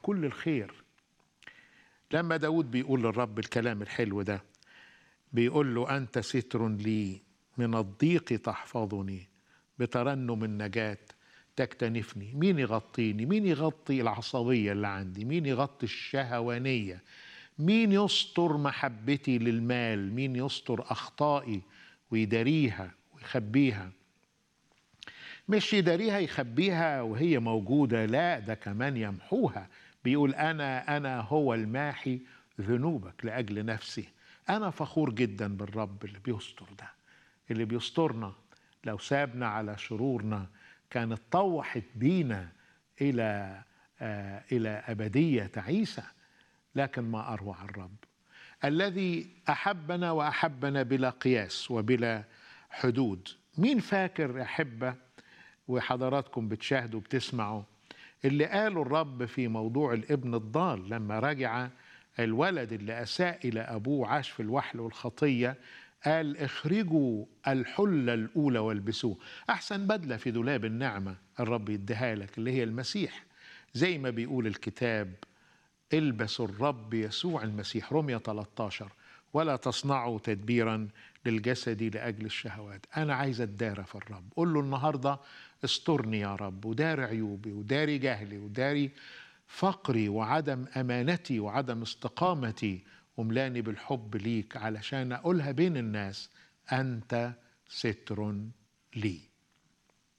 كل الخير لما داود بيقول للرب الكلام الحلو ده بيقول له أنت ستر لي من الضيق تحفظني بترنم النجاة تكتنفني مين يغطيني مين يغطي العصبية اللي عندي مين يغطي الشهوانية مين يستر محبتي للمال مين يستر أخطائي ويداريها ويخبيها مش يداريها يخبيها وهي موجودة لا ده كمان يمحوها بيقول أنا أنا هو الماحي ذنوبك لأجل نفسي أنا فخور جدا بالرب اللي بيستر ده اللي بيسترنا لو سابنا على شرورنا كانت طوحت بينا إلى آه إلى أبدية تعيسة لكن ما أروع الرب الذي أحبنا وأحبنا بلا قياس وبلا حدود مين فاكر أحبة وحضراتكم بتشاهدوا بتسمعوا اللي قاله الرب في موضوع الابن الضال لما رجع الولد اللي أساء إلى أبوه عاش في الوحل والخطية قال اخرجوا الحلة الأولى والبسوه أحسن بدلة في دولاب النعمة الرب يديها لك اللي هي المسيح زي ما بيقول الكتاب البسوا الرب يسوع المسيح رمية 13 ولا تصنعوا تدبيرا للجسد لأجل الشهوات أنا عايز أتدارى في الرب قول له النهاردة استرني يا رب وداري عيوبي وداري جهلي وداري فقري وعدم أمانتي وعدم استقامتي وملاني بالحب ليك علشان أقولها بين الناس أنت ستر لي